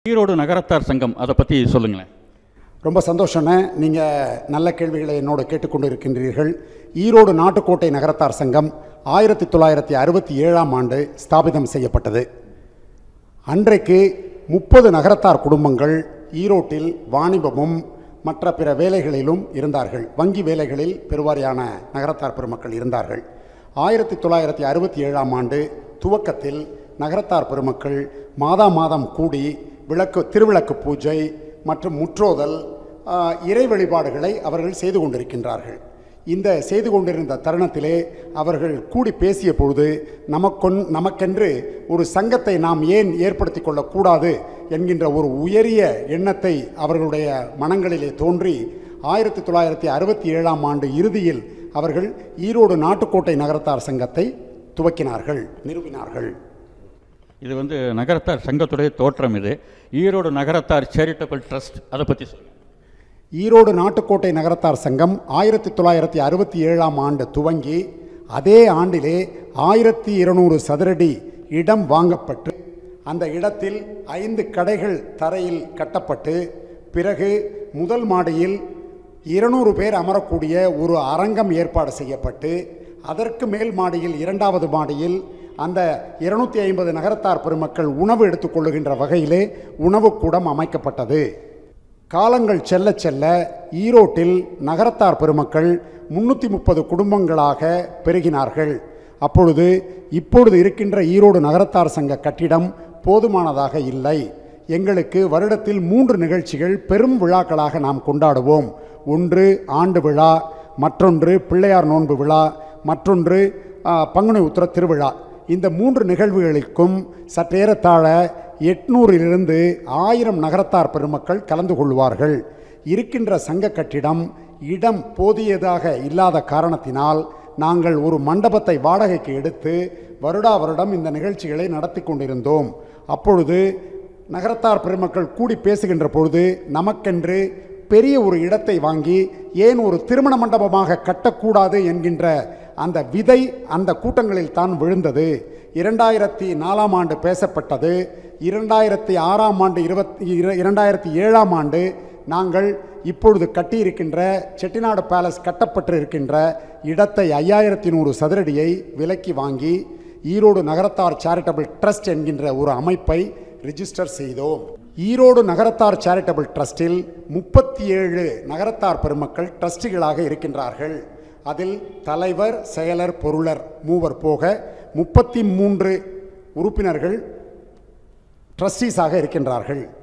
ஈரோடு நகரத்தார் சங்கம் அதை பற்றி சொல்லுங்களேன் ரொம்ப சந்தோஷண்ணே நீங்கள் நல்ல கேள்விகளை என்னோடு கேட்டுக்கொண்டு இருக்கின்றீர்கள் ஈரோடு நாட்டுக்கோட்டை நகரத்தார் சங்கம் ஆயிரத்தி தொள்ளாயிரத்தி அறுபத்தி ஏழாம் ஆண்டு ஸ்தாபிதம் செய்யப்பட்டது அன்றைக்கு முப்பது நகரத்தார் குடும்பங்கள் ஈரோட்டில் வாணிபமும் மற்ற பிற வேலைகளிலும் இருந்தார்கள் வங்கி வேலைகளில் பெருவாரியான நகரத்தார் பெருமக்கள் இருந்தார்கள் ஆயிரத்தி தொள்ளாயிரத்தி அறுபத்தி ஏழாம் ஆண்டு துவக்கத்தில் நகரத்தார் பெருமக்கள் மாதா மாதம் கூடி விளக்கு திருவிளக்கு பூஜை மற்றும் முற்றோதல் ஆ, இறை வழிபாடுகளை அவர்கள் செய்து கொண்டிருக்கின்றார்கள் இந்த செய்து கொண்டிருந்த தருணத்திலே அவர்கள் கூடி பேசிய பொழுது நமக்கொன் நமக்கென்று ஒரு சங்கத்தை நாம் ஏன் ஏற்படுத்தி கொள்ளக்கூடாது என்கின்ற ஒரு உயரிய எண்ணத்தை அவர்களுடைய மனங்களிலே தோன்றி ஆயிரத்தி தொள்ளாயிரத்தி அறுபத்தி ஏழாம் ஆண்டு இறுதியில் அவர்கள் ஈரோடு நாட்டுக்கோட்டை நகரத்தார் சங்கத்தை துவக்கினார்கள் நிறுவினார்கள் இது வந்து நகரத்தார் சங்கத்துடைய தோற்றம் இது ஈரோடு நகரத்தார் சேரிட்டபிள் ட்ரஸ்ட் அதை பற்றி சொல்லுங்கள் ஈரோடு நாட்டுக்கோட்டை நகரத்தார் சங்கம் ஆயிரத்தி தொள்ளாயிரத்தி அறுபத்தி ஏழாம் ஆண்டு துவங்கி அதே ஆண்டிலே ஆயிரத்தி இருநூறு சதுரடி இடம் வாங்கப்பட்டு அந்த இடத்தில் ஐந்து கடைகள் தரையில் கட்டப்பட்டு பிறகு முதல் மாடியில் இருநூறு பேர் அமரக்கூடிய ஒரு அரங்கம் ஏற்பாடு செய்யப்பட்டு அதற்கு மேல் மாடியில் இரண்டாவது மாடியில் அந்த இருநூத்தி ஐம்பது நகரத்தார் பெருமக்கள் உணவு எடுத்துக்கொள்ளுகின்ற வகையிலே உணவுக்கூடம் அமைக்கப்பட்டது காலங்கள் செல்ல செல்ல ஈரோட்டில் நகரத்தார் பெருமக்கள் முன்னூற்றி முப்பது குடும்பங்களாக பெருகினார்கள் அப்பொழுது இப்பொழுது இருக்கின்ற ஈரோடு நகரத்தார் சங்க கட்டிடம் போதுமானதாக இல்லை எங்களுக்கு வருடத்தில் மூன்று நிகழ்ச்சிகள் பெரும் விழாக்களாக நாம் கொண்டாடுவோம் ஒன்று ஆண்டு விழா மற்றொன்று பிள்ளையார் நோன்பு விழா மற்றொன்று ஆ, பங்குனி உத்திர திருவிழா இந்த மூன்று நிகழ்வுகளுக்கும் சற்றேறத்தாழ எட்நூறிலிருந்து ஆயிரம் நகரத்தார் பெருமக்கள் கலந்து கொள்வார்கள் இருக்கின்ற சங்க கட்டிடம் இடம் போதியதாக இல்லாத காரணத்தினால் நாங்கள் ஒரு மண்டபத்தை வாடகைக்கு எடுத்து வருடா வருடம் இந்த நிகழ்ச்சிகளை நடத்தி கொண்டிருந்தோம் அப்பொழுது நகரத்தார் பெருமக்கள் கூடி பேசுகின்ற பொழுது நமக்கென்று பெரிய ஒரு இடத்தை வாங்கி ஏன் ஒரு திருமண மண்டபமாக கட்டக்கூடாது என்கின்ற அந்த விதை அந்த கூட்டங்களில் தான் விழுந்தது இரண்டாயிரத்தி நாலாம் ஆண்டு பேசப்பட்டது இரண்டாயிரத்தி ஆறாம் ஆண்டு இருபத்தி இர- இரண்டாயிரத்தி ஏழாம் ஆண்டு நாங்கள் இப்பொழுது கட்டியிருக்கின்ற செட்டிநாடு பேலஸ் கட்டப்பட்டு இருக்கின்ற இடத்தை ஐயாயிரத்தி நூறு சதுரடியை விலைக்கு வாங்கி ஈரோடு நகரத்தார் சேரிட்டபிள் ட்ரஸ்ட் என்கின்ற ஒரு அமைப்பை ரிஜிஸ்டர் செய்தோம் ஈரோடு நகரத்தார் சேரிட்டபிள் ட்ரஸ்டில் முப்பத்தி ஏழு நகரத்தார் பெருமக்கள் ட்ரஸ்டிகளாக இருக்கின்றார்கள் அதில் தலைவர் செயலர் பொருளர் மூவர் போக முப்பத்தி மூன்று உறுப்பினர்கள் ட்ரஸ்டீஸாக இருக்கின்றார்கள்